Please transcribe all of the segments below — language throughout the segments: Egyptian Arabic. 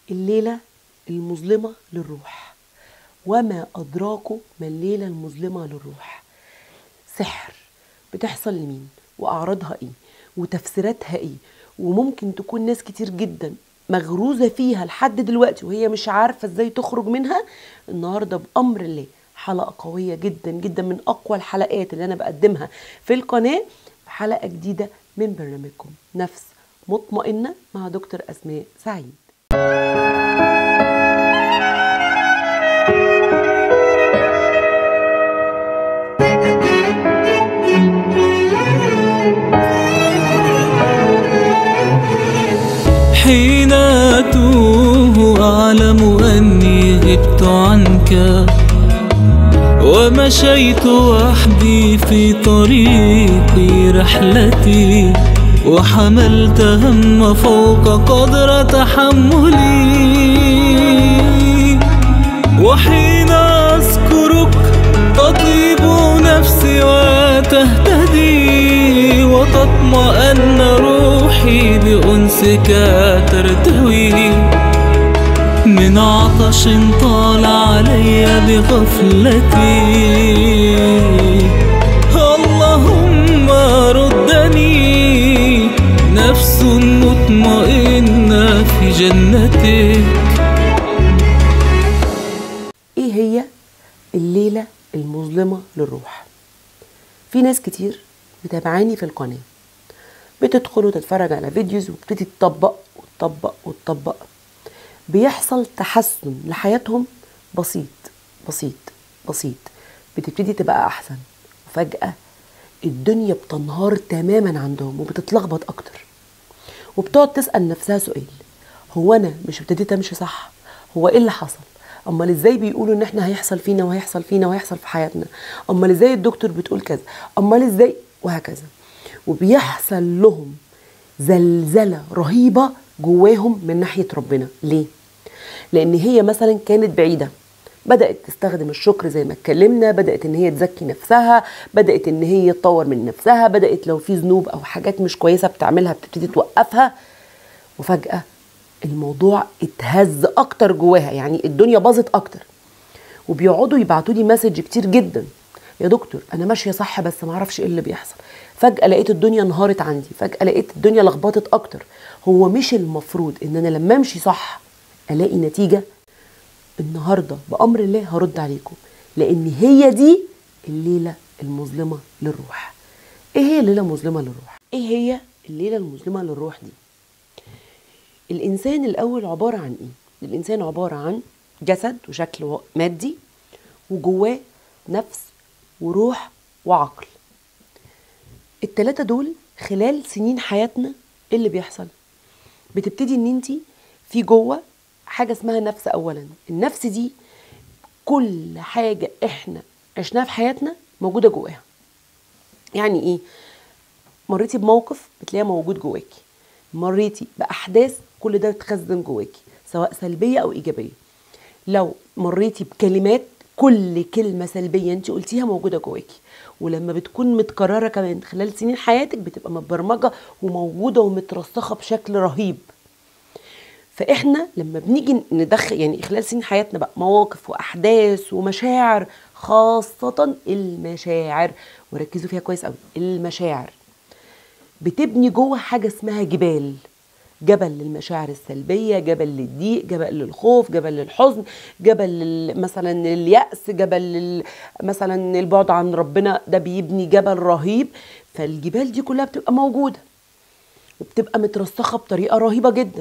الليلة المظلمة للروح وما أدراكم ما الليلة المظلمة للروح سحر بتحصل لمين وأعراضها إيه وتفسيراتها إيه وممكن تكون ناس كتير جدا مغروزة فيها لحد دلوقتي وهي مش عارفة ازاي تخرج منها النهاردة بأمر الله حلقة قوية جدا جدا من أقوى الحلقات اللي أنا بقدمها في القناة حلقة جديدة من برنامجكم نفس مطمئنة مع دكتور أسماء سعيد حين أتوه أعلم أني غبت عنك ومشيت وحدي في طريقي رحلتي وحملت هم فوق قدر تحملي وحين أذكرك تطيب نفسي وتهتدي وتطمئن روحي بأنسك ترتوي من عطش طال علي بغفلتي اللهم ردني نفس مطمئنة في جنتك ايه هي الليلة المظلمة للروح في ناس كتير متابعاني في القناة بتدخل وتتفرج على فيديوز وبتبتدي تطبق وتطبق وتطبق بيحصل تحسن لحياتهم بسيط بسيط بسيط بتبتدي تبقى احسن وفجأة الدنيا بتنهار تماما عندهم وبتتلخبط اكتر وبتقعد تسأل نفسها سؤال هو انا مش ابتديت امشي صح هو ايه اللي حصل امال ازاي بيقولوا ان احنا هيحصل فينا وهيحصل فينا وهيحصل في حياتنا امال ازاي الدكتور بتقول كذا امال ازاي وهكذا وبيحصل لهم زلزلة رهيبة جواهم من ناحية ربنا ليه؟ لأن هي مثلا كانت بعيدة بدأت تستخدم الشكر زي ما اتكلمنا بدأت ان هي تزكي نفسها بدأت ان هي تطور من نفسها بدأت لو في ذنوب او حاجات مش كويسة بتعملها بتبتدي توقفها وفجأة الموضوع اتهز اكتر جواها يعني الدنيا باظت اكتر وبيقعدوا يبعتوا لي مسج كتير جدا يا دكتور انا ماشيه صح بس ما اعرفش ايه اللي بيحصل فجاه لقيت الدنيا انهارت عندي فجاه لقيت الدنيا لخبطت اكتر هو مش المفروض ان انا لما امشي صح الاقي نتيجه النهارده بامر الله هرد عليكم لان هي دي الليله المظلمه للروح ايه هي الليله المظلمه للروح ايه هي الليله المظلمه للروح دي الانسان الاول عباره عن ايه الانسان عباره عن جسد وشكل مادي وجواه نفس وروح وعقل التلاتة دول خلال سنين حياتنا ايه اللي بيحصل بتبتدي ان انت في جوه حاجه اسمها نفس اولا النفس دي كل حاجه احنا عشناها في حياتنا موجوده جواها يعني ايه مريتي بموقف بتلاقيها موجود جواكي مريتي باحداث كل ده بتخزن جواكي سواء سلبيه او ايجابيه لو مريتي بكلمات كل كلمه سلبيه انت قلتيها موجوده جواكي ولما بتكون متكرره كمان خلال سنين حياتك بتبقى متبرمجه وموجوده ومترسخه بشكل رهيب فاحنا لما بنيجي ندخل يعني خلال سنين حياتنا بقى مواقف واحداث ومشاعر خاصه المشاعر وركزوا فيها كويس قوي المشاعر بتبني جوه حاجه اسمها جبال جبل للمشاعر السلبيه جبل للضيق جبل للخوف جبل للحزن جبل لل- مثلا للياس جبل لل- مثلا البعد عن ربنا ده بيبني جبل رهيب فالجبال دي كلها بتبقى موجوده وبتبقى مترسخه بطريقه رهيبه جدا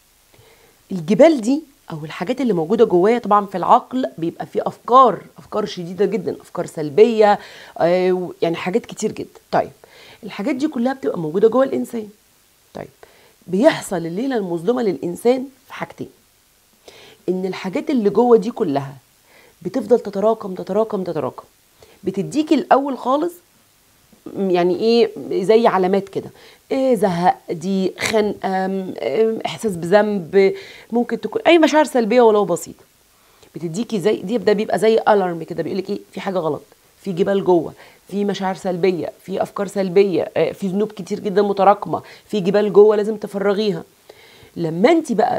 الجبال دي او الحاجات اللي موجوده جوايا طبعا في العقل بيبقى في افكار افكار شديده جدا افكار سلبيه آه، يعني حاجات كتير جدا طيب الحاجات دي كلها بتبقى موجوده جوه الانسان طيب بيحصل الليله المظلمه للانسان في حاجتين ان الحاجات اللي جوه دي كلها بتفضل تتراكم تتراكم تتراكم بتديكي الاول خالص يعني ايه زي علامات كده إيه زهق دي خنقه م- إيه احساس بذنب ممكن تكون اي مشاعر سلبيه ولو بسيطه بتديكي زي دي ده بيبقى زي الارم كده بيقول لك ايه في حاجه غلط في جبال جوه في مشاعر سلبيه في افكار سلبيه آه، في ذنوب كتير جدا متراكمه في جبال جوه لازم تفرغيها لما انت بقى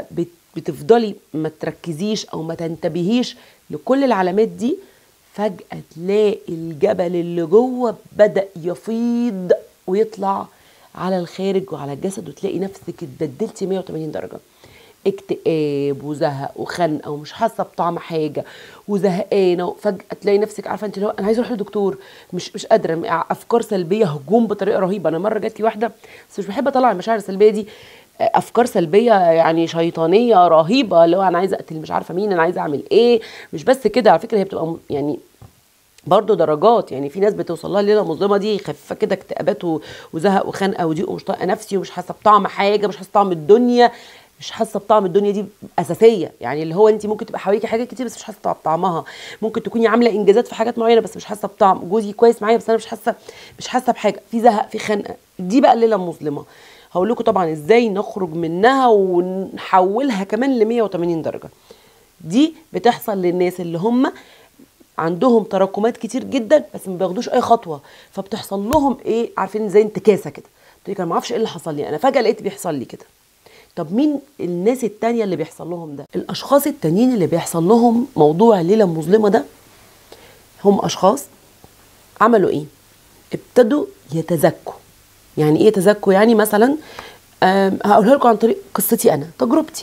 بتفضلي ما تركزيش او ما تنتبهيش لكل العلامات دي فجأة تلاقي الجبل اللي جوه بدأ يفيض ويطلع على الخارج وعلى الجسد وتلاقي نفسك اتبدلتي 180 درجة اكتئاب وزهق وخنقه ومش حاسه بطعم حاجه وزهقانه وفجاه تلاقي نفسك عارفه انت لو انا عايزه اروح لدكتور مش مش قادره افكار سلبيه هجوم بطريقه رهيبه انا مره جات لي واحده بس مش بحب اطلع المشاعر السلبيه دي افكار سلبيه يعني شيطانيه رهيبه اللي هو انا عايزه اقتل مش عارفه مين انا عايزه اعمل ايه مش بس كده على فكره هي بتبقى م- يعني برضه درجات يعني في ناس بتوصل لها الليله المظلمه دي خفيفه كده اكتئابات و- وزهق وخنقه وضيق ومش طايقه نفسي ومش حاسه بطعم حاجه مش حاسه بطعم الدنيا مش حاسه بطعم الدنيا دي اساسيه يعني اللي هو انت ممكن تبقى حواليكي حاجات كتير بس مش حاسه بطعمها ممكن تكوني عامله انجازات في حاجات معينه بس مش حاسه بطعم جوزي كويس معايا بس انا مش حاسه مش حاسه بحاجه في زهق في خنقه دي بقى الليله المظلمه هقول لكم طبعا ازاي نخرج منها ونحولها كمان ل 180 درجه دي بتحصل للناس اللي هم عندهم تراكمات كتير جدا بس ما بياخدوش اي خطوه فبتحصل لهم ايه عارفين زي انتكاسه كده تقولي انا ما اعرفش ايه اللي حصل لي انا فجاه لقيت بيحصل لي كده طب مين الناس التانية اللي بيحصل لهم ده الاشخاص التانيين اللي بيحصل لهم موضوع الليله المظلمه ده هم اشخاص عملوا ايه ابتدوا يتزكوا يعني ايه يتزكوا يعني مثلا آم، هقولها لكم عن طريق قصتي انا تجربتي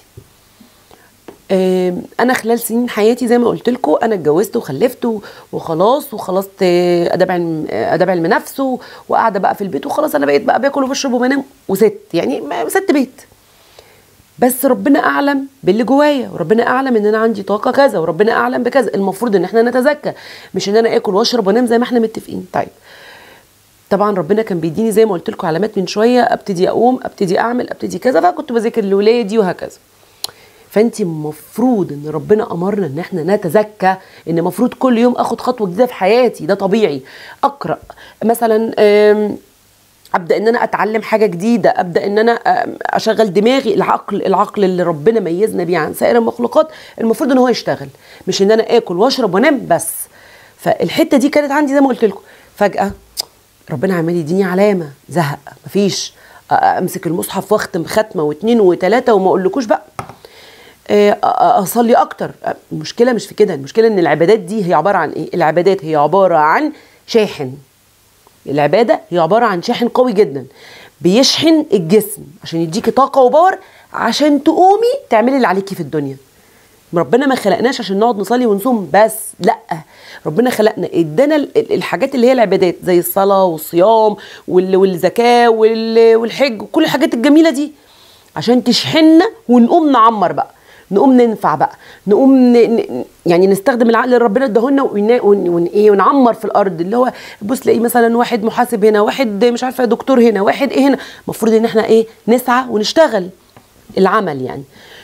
آم، انا خلال سنين حياتي زي ما قلت لكم انا اتجوزت وخلفت و- وخلاص وخلصت آه، اداب علم آه، اداب علم نفس و- وقاعده بقى في البيت وخلاص انا بقيت بقى باكل وبشرب وبنام وست يعني ما- ست بيت بس ربنا اعلم باللي جوايا وربنا اعلم ان انا عندي طاقه كذا وربنا اعلم بكذا المفروض ان احنا نتزكى مش ان انا اكل واشرب وانام زي ما احنا متفقين طيب طبعا ربنا كان بيديني زي ما قلت لكم علامات من شويه ابتدي اقوم ابتدي اعمل ابتدي كذا فكنت بذاكر لاولادي وهكذا فانت المفروض ان ربنا امرنا ان احنا نتزكى ان المفروض كل يوم اخد خطوه جديده في حياتي ده طبيعي اقرا مثلا آم، ابدا ان انا اتعلم حاجه جديده ابدا ان انا آم، اشغل دماغي العقل العقل اللي ربنا ميزنا بيه عن سائر المخلوقات المفروض ان هو يشتغل مش ان انا اكل واشرب وانام بس فالحته دي كانت عندي زي ما قلت لكم فجاه ربنا عمال يديني علامه زهق مفيش أ- امسك المصحف واختم ختمه واثنين وثلاثه وما اقولكوش بقى آه، أ- أ- اصلي اكتر أ- المشكله مش في كده المشكله ان العبادات دي هي عباره عن ايه العبادات هي عباره عن شاحن العباده هي عباره عن شاحن قوي جدا بيشحن الجسم عشان يديكي طاقه وباور عشان تقومي تعملي اللي عليكي في الدنيا ربنا ما خلقناش عشان نقعد نصلي ونصوم بس لا ربنا خلقنا ادانا ال- ال- الحاجات اللي هي العبادات زي الصلاه والصيام وال- والزكاه وال- والحج وكل الحاجات الجميله دي عشان تشحننا ونقوم نعمر بقى نقوم ننفع بقى نقوم ن... ن... يعني نستخدم العقل اللي ربنا اداهولنا ون... ون... ون... ايه ونعمر في الارض اللي هو بص تلاقي مثلا واحد محاسب هنا واحد مش عارفه دكتور هنا واحد ايه هنا المفروض ان احنا ايه نسعى ونشتغل العمل يعني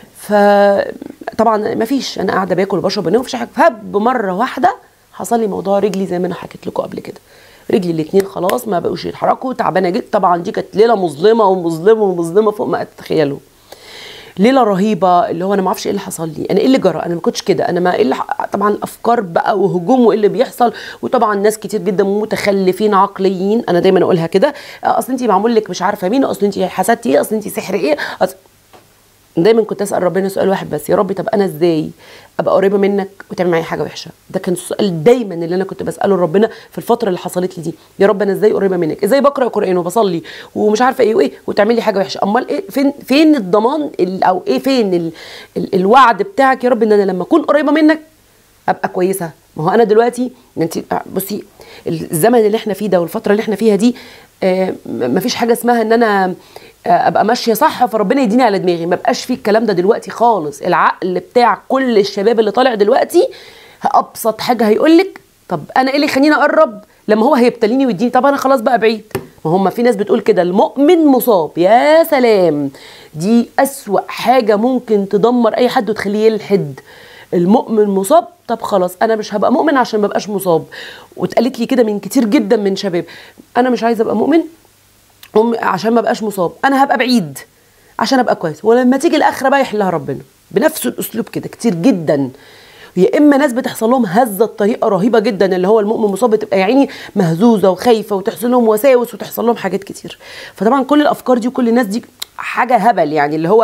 فطبعا ما فيش انا قاعده باكل وبشرب وانام مفيش حاجه فهب مره واحده حصل لي موضوع رجلي زي ما انا حكيت لكم قبل كده رجلي الاثنين خلاص ما بقوش يتحركوا تعبانه جدا طبعا دي كانت ليله مظلمه ومظلمه ومظلمه فوق ما تتخيلوا ليله رهيبه اللي هو انا ما اعرفش ايه اللي حصل لي انا ايه اللي جرى انا ما كنتش كده انا ما ايه اللي ح- طبعا افكار بقى وهجوم وايه اللي بيحصل وطبعا ناس كتير جدا متخلفين عقليين انا دايما اقولها كده اصل انت معمول لك مش عارفه مين اصل انت حسدتي ايه اصل انت سحر ايه أصل دايما كنت اسال ربنا سؤال واحد بس يا ربي طب انا ازاي ابقى قريبه منك وتعمل معايا حاجه وحشه ده كان السؤال دايما اللي انا كنت بساله لربنا في الفتره اللي حصلت لي دي يا رب انا ازاي قريبه منك ازاي بقرا قران وبصلي ومش عارفه ايه وايه وتعمل لي حاجه وحشه امال ايه فين فين الضمان ال- او ايه فين ال ال الوعد بتاعك يا رب ان انا لما اكون قريبه منك ابقى كويسه ما هو انا دلوقتي انت بصي الزمن اللي احنا فيه ده والفتره اللي احنا فيها دي آه، م- مفيش حاجه اسمها ان انا آه، ابقى ماشيه صح فربنا يديني على دماغي ما بقاش فيه الكلام ده دلوقتي خالص العقل بتاع كل الشباب اللي طالع دلوقتي ابسط حاجه هيقولك طب انا ايه اللي يخليني اقرب لما هو هيبتليني ويديني طب انا خلاص بقى بعيد ما هم في ناس بتقول كده المؤمن مصاب يا سلام دي اسوأ حاجه ممكن تدمر اي حد وتخليه يلحد المؤمن مصاب طب خلاص انا مش هبقى مؤمن عشان ما ابقاش مصاب واتقالت لي كده من كتير جدا من شباب انا مش عايزه ابقى مؤمن أم- عشان ما ابقاش مصاب انا هبقى بعيد عشان ابقى كويس ولما تيجي الاخره بقى يحلها ربنا بنفس الاسلوب كده كتير جدا يا اما ناس بتحصل لهم هزه بطريقه رهيبه جدا اللي هو المؤمن مصاب بتبقى يا عيني مهزوزه وخايفه وتحصل لهم وساوس وتحصل لهم حاجات كتير فطبعا كل الافكار دي وكل الناس دي حاجه هبل يعني اللي هو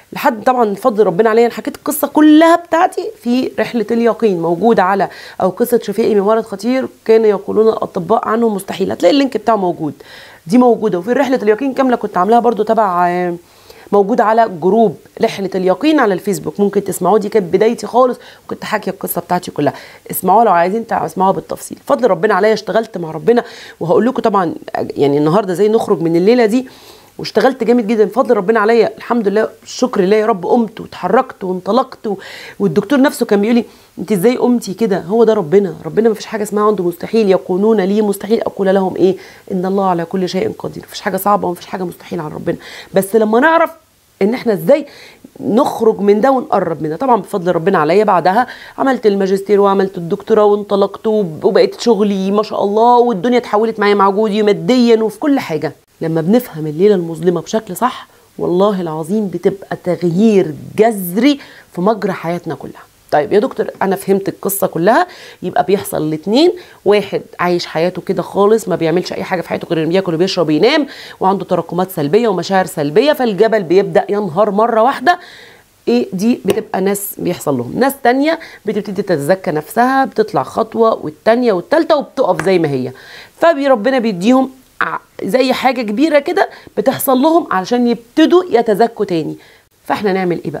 لحد طبعا فضل ربنا عليا انا حكيت القصه كلها بتاعتي في رحله اليقين موجوده على او قصه شفيقي من مرض خطير كان يقولون الاطباء عنه مستحيل هتلاقي اللينك بتاعه موجود دي موجوده وفي رحله اليقين كامله كنت عاملاها برضو تبع آه، موجود على جروب رحله اليقين على الفيسبوك ممكن تسمعوه دي كانت بدايتي خالص وكنت حاكيه القصه بتاعتي كلها اسمعوها لو عايزين تسمعوها بالتفصيل فضل ربنا عليا اشتغلت مع ربنا وهقول لكم طبعا يعني النهارده زي نخرج من الليله دي واشتغلت جامد جدا بفضل ربنا عليا الحمد لله شكر لله يا رب قمت واتحركت وانطلقت و... والدكتور نفسه كان بيقول لي انت ازاي قمتي كده هو ده ربنا ربنا ما فيش حاجه اسمها عنده مستحيل يقولون لي مستحيل اقول لهم ايه ان الله على كل شيء قدير مفيش حاجه صعبه ومفيش حاجه مستحيل على ربنا بس لما نعرف ان احنا ازاي نخرج من ده ونقرب من ده طبعا بفضل ربنا عليا بعدها عملت الماجستير وعملت الدكتوراه وانطلقت وب- وبقيت شغلي ما شاء الله والدنيا اتحولت معايا مع جوزي ماديا وفي كل حاجه لما بنفهم الليله المظلمه بشكل صح والله العظيم بتبقى تغيير جذري في مجرى حياتنا كلها طيب يا دكتور انا فهمت القصه كلها يبقى بيحصل الاثنين واحد عايش حياته كده خالص ما بيعملش اي حاجه في حياته غير انه بياكل وبيشرب وينام وعنده تراكمات سلبيه ومشاعر سلبيه فالجبل بيبدا ينهار مره واحده ايه دي بتبقى ناس بيحصل لهم ناس تانية بتبتدي تتزكى نفسها بتطلع خطوة والتانية والتالتة وبتقف زي ما هي فربنا بيديهم ع- زي حاجة كبيرة كده بتحصل لهم علشان يبتدوا يتزكوا تاني فاحنا نعمل ايه بقى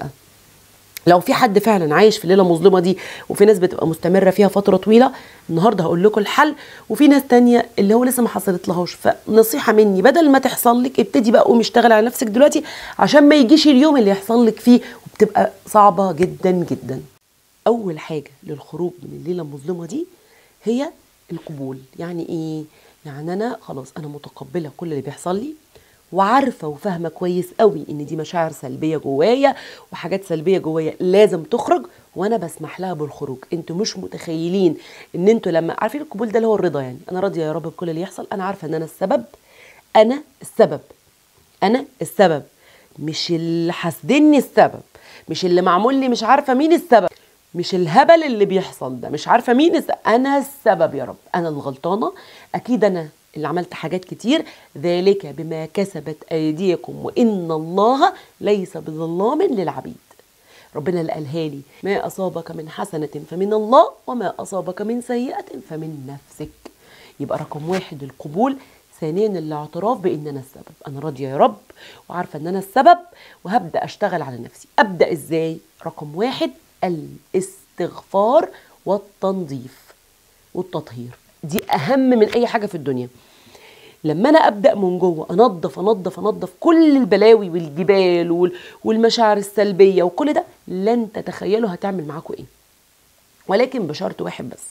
لو في حد فعلا عايش في الليله المظلمه دي وفي ناس بتبقى مستمره فيها فتره طويله النهارده هقول لكم الحل وفي ناس تانية اللي هو لسه ما حصلت لهاش فنصيحه مني بدل ما تحصل لك ابتدي بقى قومي اشتغل على نفسك دلوقتي عشان ما يجيش اليوم اللي يحصل لك فيه وبتبقى صعبه جدا جدا اول حاجه للخروج من الليله المظلمه دي هي القبول يعني ايه يعني انا خلاص انا متقبله كل اللي بيحصل لي وعارفه وفاهمه كويس قوي ان دي مشاعر سلبيه جوايا وحاجات سلبيه جوايا لازم تخرج وانا بسمح لها بالخروج انتوا مش متخيلين ان انتوا لما عارفين القبول ده اللي هو الرضا يعني انا راضيه يا رب بكل اللي يحصل انا عارفه ان انا السبب انا السبب انا السبب مش اللي حاسدني السبب مش اللي معمول لي مش عارفه مين السبب مش الهبل اللي بيحصل ده مش عارفه مين السبب. انا السبب يا رب انا الغلطانه اكيد انا اللي عملت حاجات كتير ذلك بما كسبت ايديكم وان الله ليس بظلام للعبيد ربنا اللي قالها لي ما اصابك من حسنه فمن الله وما اصابك من سيئه فمن نفسك يبقى رقم واحد القبول ثانيا الاعتراف بان انا السبب انا راضيه يا رب وعارفه ان انا السبب وهبدا اشتغل على نفسي ابدا ازاي رقم واحد الاستغفار والتنظيف والتطهير دي اهم من اي حاجه في الدنيا لما انا ابدا من جوه انظف انظف انظف كل البلاوي والجبال وال- والمشاعر السلبيه وكل ده لن تتخيلوا هتعمل معاكم ايه ولكن بشرط واحد بس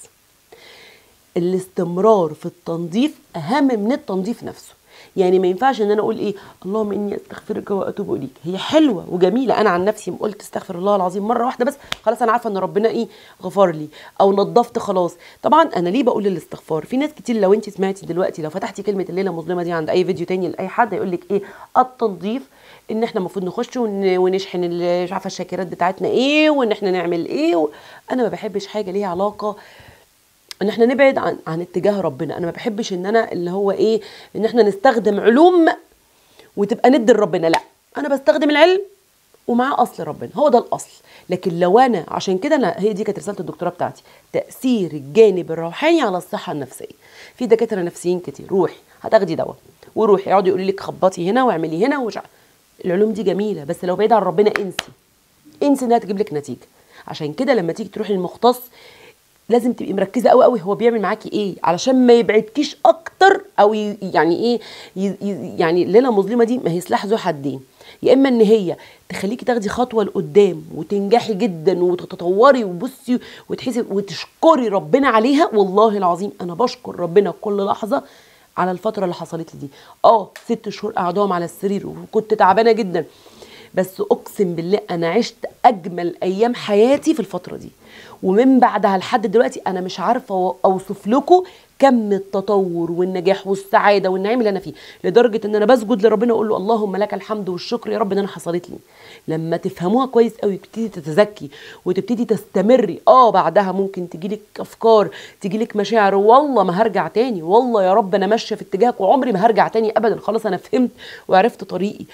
الاستمرار في التنظيف اهم من التنظيف نفسه يعني ما ينفعش ان انا اقول ايه اللهم اني استغفرك واتوب اليك هي حلوه وجميله انا عن نفسي قلت استغفر الله العظيم مره واحده بس خلاص انا عارفه ان ربنا ايه غفر لي او نظفت خلاص طبعا انا ليه بقول الاستغفار في ناس كتير لو انت سمعتي دلوقتي لو فتحتي كلمه الليله المظلمه دي عند اي فيديو تاني لاي حد هيقول لك ايه التنظيف ان احنا المفروض نخش ون- ونشحن ال- مش عارفه الشاكرات بتاعتنا ايه وان احنا نعمل ايه و... انا ما بحبش حاجه ليها علاقه ان احنا نبعد عن عن اتجاه ربنا انا ما بحبش ان انا اللي هو ايه ان احنا نستخدم علوم وتبقى ند لربنا لا انا بستخدم العلم ومعاه اصل ربنا هو ده الاصل لكن لو انا عشان كده انا هي دي كانت رساله الدكتوراه بتاعتي تاثير الجانب الروحاني على الصحه النفسيه في دكاتره نفسيين كتير روحي هتاخدي دواء وروحي يقعدوا يقولوا لك خبطي هنا واعملي هنا ومش عارف. العلوم دي جميله بس لو بعيد عن ربنا انسي انسي انها تجيب لك نتيجه عشان كده لما تيجي تروحي للمختص لازم تبقي مركزه قوي قوي هو بيعمل معاكي ايه علشان ما يبعدكيش اكتر او ي- يعني ايه ي- ي- يعني الليله المظلمه دي ما هي سلاح ذو حدين يا اما ان هي تخليكي تاخدي خطوه لقدام وتنجحي جدا وتتطوري وبصي وتحسي وتشكري ربنا عليها والله العظيم انا بشكر ربنا كل لحظه على الفتره اللي حصلت لي دي اه ست شهور قعدهم على السرير وكنت تعبانه جدا بس اقسم بالله انا عشت اجمل ايام حياتي في الفتره دي ومن بعدها لحد دلوقتي انا مش عارفه اوصف لكم كم التطور والنجاح والسعاده والنعيم اللي انا فيه لدرجه ان انا بسجد لربنا واقول له اللهم لك الحمد والشكر يا رب ان انا حصلت لي لما تفهموها كويس قوي تبتدي تتزكي وتبتدي تستمري اه بعدها ممكن تجيلك افكار تجيلك مشاعر والله ما هرجع تاني والله يا رب انا ماشيه في اتجاهك وعمري ما هرجع تاني ابدا خلاص انا فهمت وعرفت طريقي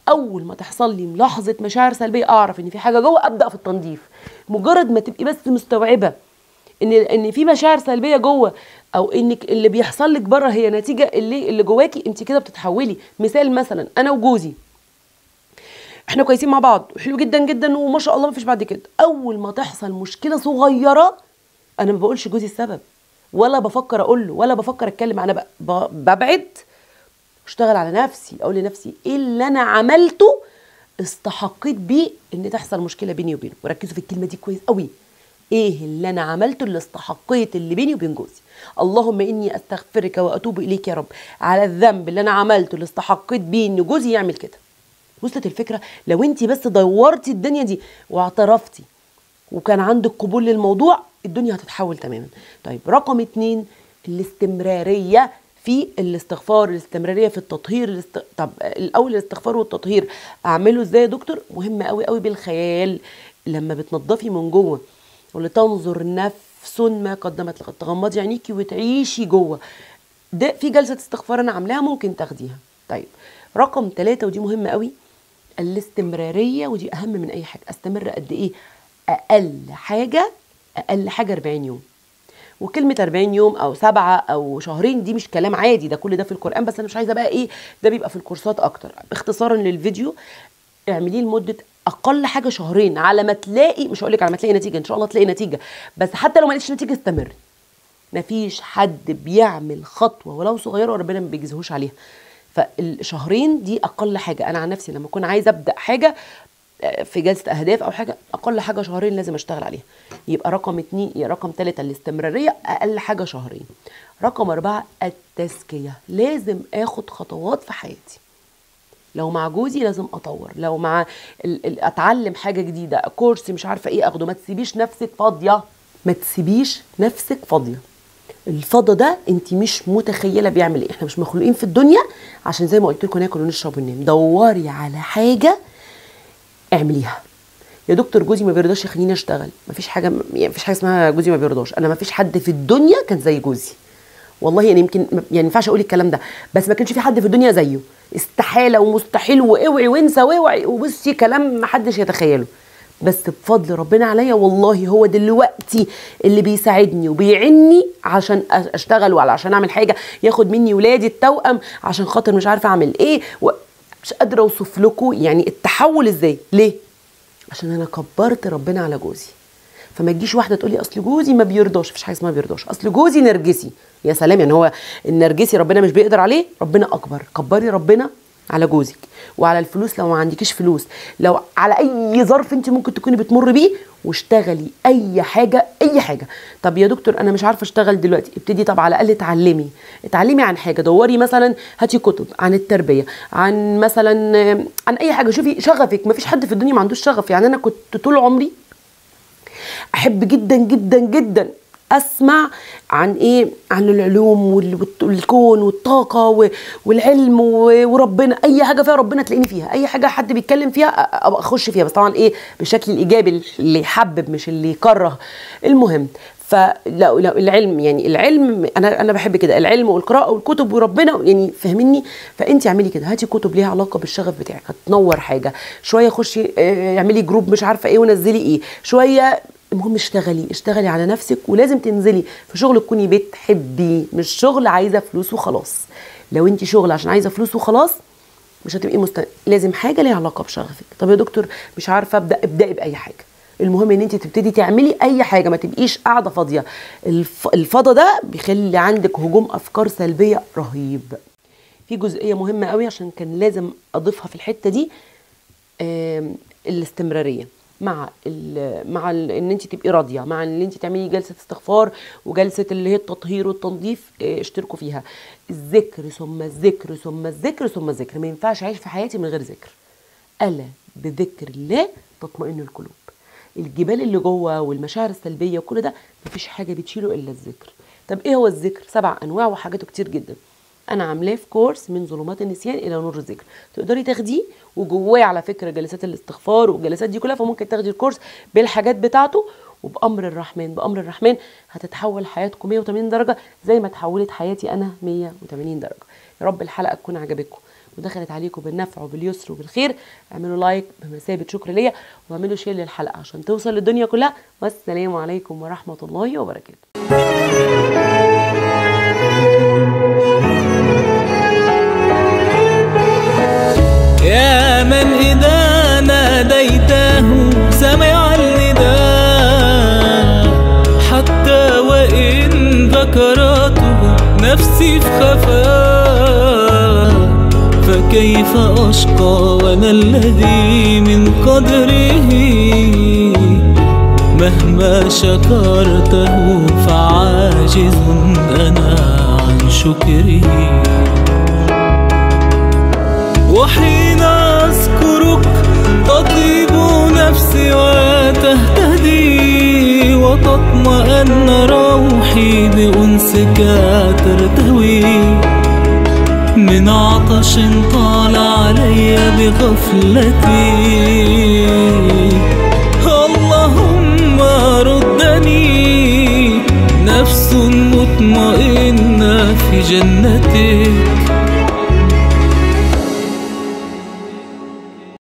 اول ما تحصل لي لحظه مشاعر سلبيه اعرف ان في حاجه جوه ابدا في التنظيف مجرد ما تبقي بس مستوعبه ان ان في مشاعر سلبيه جوه او انك اللي بيحصل لك بره هي نتيجه اللي اللي جواكي انت كده بتتحولي مثال مثلا انا وجوزي احنا كويسين مع بعض وحلو جدا جدا وما شاء الله ما فيش بعد كده اول ما تحصل مشكله صغيره انا ما بقولش جوزي السبب ولا بفكر اقول له ولا بفكر اتكلم انا ب- ب- ببعد اشتغل على نفسي اقول لنفسي ايه اللي انا عملته استحقيت بيه ان تحصل مشكله بيني وبينه وركزوا في الكلمه دي كويس قوي ايه اللي انا عملته اللي استحقيت اللي بيني وبين جوزي اللهم اني استغفرك واتوب اليك يا رب على الذنب اللي انا عملته اللي استحقيت بيه ان جوزي يعمل كده وصلت الفكره لو انت بس دورتي الدنيا دي واعترفتي وكان عندك قبول للموضوع الدنيا هتتحول تماما طيب رقم اتنين الاستمرارية في الاستغفار الاستمرارية في التطهير الاست... طب الأول الاستغفار والتطهير أعمله ازاي يا دكتور مهم قوي قوي بالخيال لما بتنضفي من جوه ولتنظر نفس ما قدمت لقد تغمضي عينيكي وتعيشي جوه ده في جلسة استغفار أنا عاملاها ممكن تاخديها طيب رقم ثلاثة ودي مهمة قوي الاستمرارية ودي أهم من أي حاجة أستمر قد إيه أقل حاجة أقل حاجة 40 يوم وكلمة 40 يوم أو سبعة أو شهرين دي مش كلام عادي ده كل ده في القرآن بس أنا مش عايزة بقى إيه ده بيبقى في الكورسات أكتر اختصارا للفيديو اعمليه لمدة أقل حاجة شهرين على ما تلاقي مش هقول لك على ما تلاقي نتيجة إن شاء الله تلاقي نتيجة بس حتى لو ما لقيتش نتيجة استمري مفيش حد بيعمل خطوة ولو صغيرة وربنا ما بيجزهوش عليها فالشهرين دي أقل حاجة أنا عن نفسي لما أكون عايزة أبدأ حاجة في جلسه اهداف او حاجه اقل حاجه شهرين لازم اشتغل عليها يبقى رقم اتنين يا رقم ثلاثة الاستمراريه اقل حاجه شهرين رقم أربعة التزكيه لازم اخد خطوات في حياتي لو مع جوزي لازم اطور لو مع ال- ال- اتعلم حاجه جديده كورس مش عارفه ايه اخده ما تسيبيش نفسك فاضيه ما تسيبيش نفسك فاضيه الفضا ده انت مش متخيله بيعمل ايه احنا مش مخلوقين في الدنيا عشان زي ما قلت لكم ناكل ونشرب وننام دوري على حاجه اعمليها يا دكتور جوزي ما بيرضاش يخليني اشتغل مفيش حاجه يعني مفيش حاجه اسمها جوزي ما بيرضاش انا مفيش حد في الدنيا كان زي جوزي والله يعني يمكن يعني ما ينفعش اقول الكلام ده بس ما كانش في حد في الدنيا زيه استحاله ومستحيل واوعي وانسى واوعي وبصي كلام ما حدش يتخيله بس بفضل ربنا عليا والله هو دلوقتي اللي بيساعدني وبيعني عشان أ- اشتغل ولا عشان اعمل حاجه ياخد مني ولادي التوأم عشان خاطر مش عارفه اعمل ايه و... مش قادره اوصف لكم يعني التحول ازاي ليه عشان انا كبرت ربنا على جوزي فما تجيش واحده تقولي اصل جوزي ما بيرضاش مفيش حاجه اسمها ما بيرضاش اصل جوزي نرجسي يا سلام يعني هو النرجسي ربنا مش بيقدر عليه ربنا اكبر كبري ربنا على جوزك وعلى الفلوس لو ما عندكيش فلوس لو على اي ظرف انت ممكن تكوني بتمر بيه واشتغلي اي حاجه اي حاجه طب يا دكتور انا مش عارفه اشتغل دلوقتي ابتدي طب على الاقل اتعلمي اتعلمي عن حاجه دوري مثلا هاتي كتب عن التربيه عن مثلا آه، عن اي حاجه شوفي شغفك مفيش حد في الدنيا ما عندوش شغف يعني انا كنت طول عمري احب جدا جدا جدا اسمع عن ايه عن العلوم وال- والت- والكون والطاقه و- والعلم و- وربنا اي حاجه فيها ربنا تلاقيني فيها اي حاجه حد بيتكلم فيها أ- ابقى اخش فيها بس طبعا ايه بالشكل الايجابي اللي يحبب مش اللي يكره المهم فلا لا العلم يعني العلم انا انا بحب كده العلم والقراءه والكتب وربنا يعني فاهميني فانت اعملي كده هاتي كتب ليها علاقه بالشغف بتاعك هتنور حاجه شويه خشي آه، اعملي جروب مش عارفه ايه ونزلي ايه شويه المهم اشتغلي اشتغلي على نفسك ولازم تنزلي في شغل تكوني بتحبيه مش شغل عايزه فلوس وخلاص لو انت شغل عشان عايزه فلوس وخلاص مش هتبقي مست... لازم حاجه ليها علاقه بشغفك طب يا دكتور مش عارفه ابدا ابداي باي حاجه المهم ان انت تبتدي تعملي اي حاجه ما تبقيش قاعده فاضيه الف... الفضا ده بيخلي عندك هجوم افكار سلبيه رهيب في جزئيه مهمه قوي عشان كان لازم اضيفها في الحته دي آم، الاستمراريه مع ال مع ال ان انت تبقي راضيه مع ان انت تعملي جلسه استغفار وجلسه اللي هي التطهير والتنظيف آه، اشتركوا فيها الذكر ثم الذكر ثم الذكر ثم الذكر ما ينفعش اعيش في حياتي من غير ذكر الا بذكر الله تطمئن القلوب الجبال اللي جوه والمشاعر السلبيه وكل ده مفيش حاجه بتشيله الا الذكر طب ايه هو الذكر سبع انواع وحاجاته كتير جدا انا عاملاه في كورس من ظلمات النسيان الى نور الذكر تقدري تاخديه وجواه على فكره جلسات الاستغفار والجلسات دي كلها فممكن تاخدي الكورس بالحاجات بتاعته وبامر الرحمن بامر الرحمن هتتحول حياتكم 180 درجه زي ما اتحولت حياتي انا 180 درجه يا رب الحلقه تكون عجبتكم ودخلت عليكم بالنفع وباليسر وبالخير اعملوا لايك بمثابه شكر ليا واعملوا شير للحلقه عشان توصل للدنيا كلها والسلام عليكم ورحمه الله وبركاته يا من إذا ناديته سمع النداء حتى وإن ذكرته نفسي في خفاء فكيف أشقى وأنا الذي من قدره مهما شكرته فعاجز أنا عن شكره وحين أذكرك تطيب نفسي وتهتدي وتطمئن روحي بأنسك ترتوي من عطش طال علي بغفلتي اللهم ردني نفس مطمئنة في جنتك